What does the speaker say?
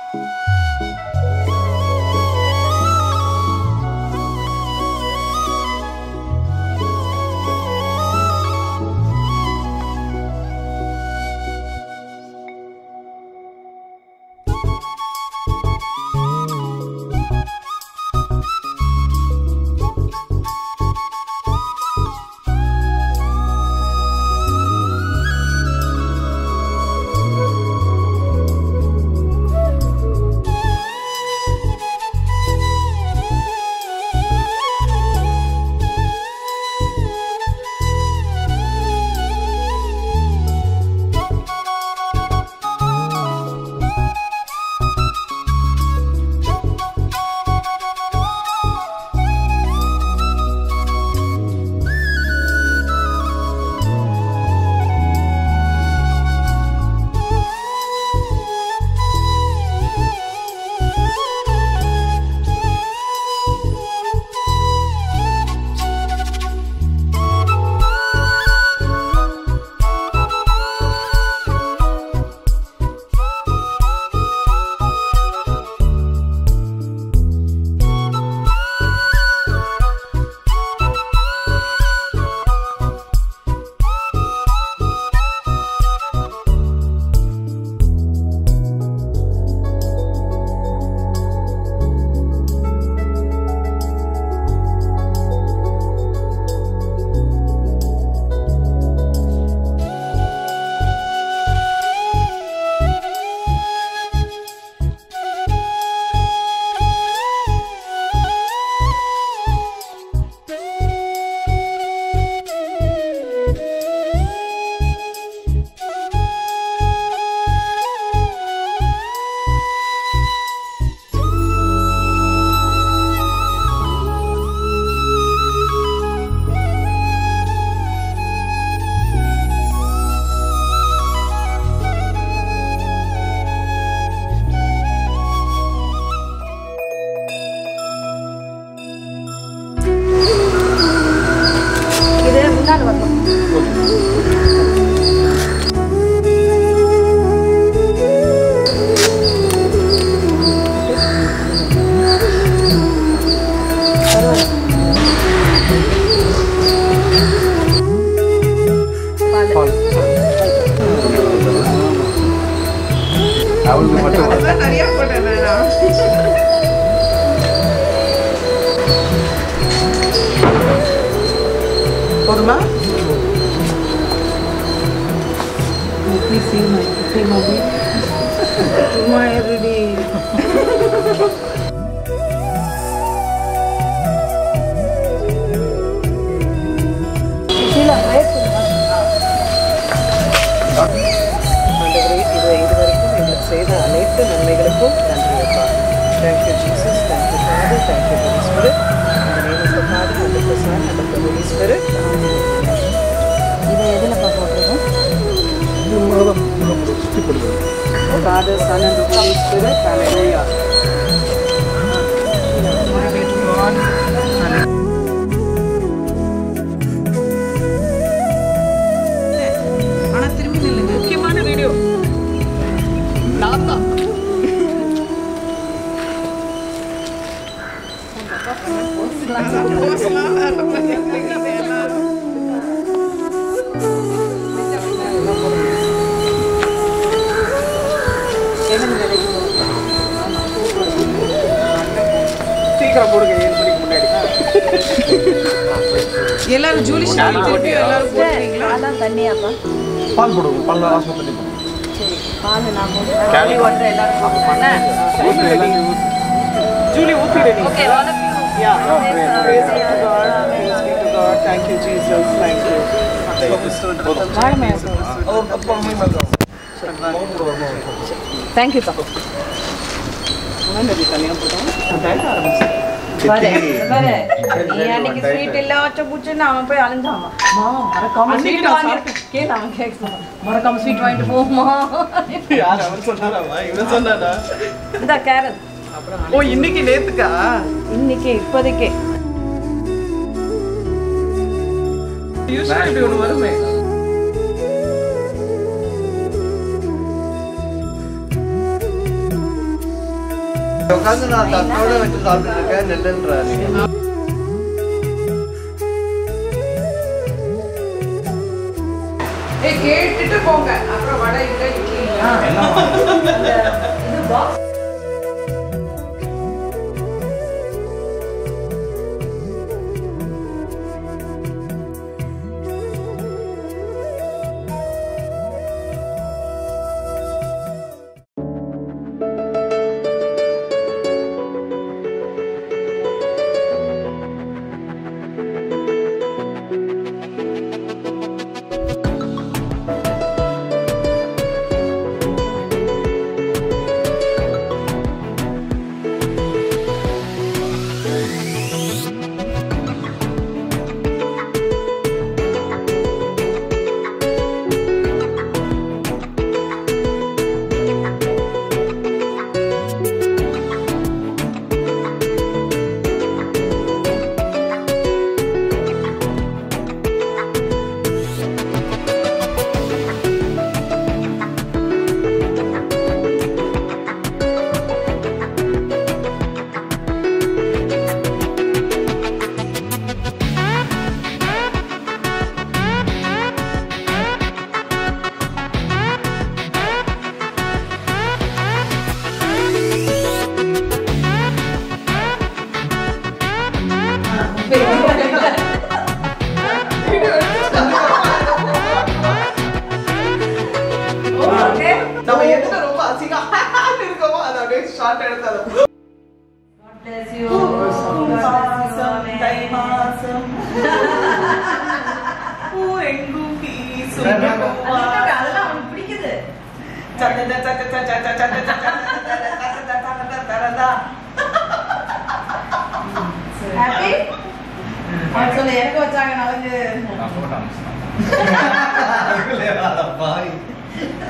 இது முன்னாடி வரணும் பால் அவளுக்கு மட்டும் அதான் நிறைய போட்டேன் நான். போதுமா சும்மா இருடி கீழே ரைட் பண்ணுங்க ஆண்டவரே இது இதுவரைக்கும் எங்களுக்கு செய்த அனைத்து நன்மைகளுக்கும் நன்றி அப்பா thank you Jesus thank you father thank you holy spirit இந்த name of the father and the son and the holy spirit இதை எதில் பார்க்க போட்டுருக்கோம் சுற்றி போடுது father son and holy spirit ஹalleluya Glory be to God. ஆனா திரும்பி நில்லுங்க முக்கியமான வீடியோ நான் தான் சீக்கிரம் போடுங்க ஏழு மணிக்கு முன்னாடி எல்லாரும் ஜூலி ஷால் திருப்பி எல்லாரும் போடுவீங்களா அதான் தண்ணியாப்பா பால் போடுவோம் பால் ஆசை தண்ணி சரி பால் நான் போட்டு தண்ணி ஓட்டுற எல்லாரும் சாப்பிடுவாங்க ஜூலி ஊத்திடு நீ okay all of you. Yeah. Praise be to God. Praise be to God. Thank you, Jesus. Thank you. வாழைமை தேங்க்யூப்பா உணர்ந்தது தனியாக போட்டோம் அதான் ஆரம்பிச்சேன் பாரு பாரு நீ அன்னைக்கு ஸ்வீட் இல்ல வச்ச பூச்சுன்னு அவன் போய் அலைஞ்சாமா மா மறக்காம அன்னைக்கு ஸ்வீட் நான் வாங்கி கேளு அவன் கேட்கணும் மறக்காம ஸ்வீட் வாங்கிட்டு போமா யார் அவர் சொன்னாராமா இவன் சொன்னாரா இந்த கேரட் ஓ இன்னைக்கு நேத்துக்கா இன்னைக்கு இப்போதைக்கு யூஸ்வலா இப்படி ஒன்று வருமே உட்காந்து நான் தட்டோட வச்சு சாப்பிட்டு இருக்கேன் நெல்லுன்றா நீங்க ஏய் கேட்டுட்டு போங்க அப்புறம் வடை இல்ல இட்லி இல்ல இது பாக்ஸ் ஓகே நம்ம எதுல ரொம்ப அசிங்கம் இருக்கோமோ அதை அப்படியே ஷார்ட் எடுத்தாலும் bless you. God bless you. Amen. அதெல்லாம் அவனுக்கு பிடிக்குது ஹாப்பி அவன் சொல்லு எனக்கு வச்சாங்க நலங்கு நான் போட்டேன்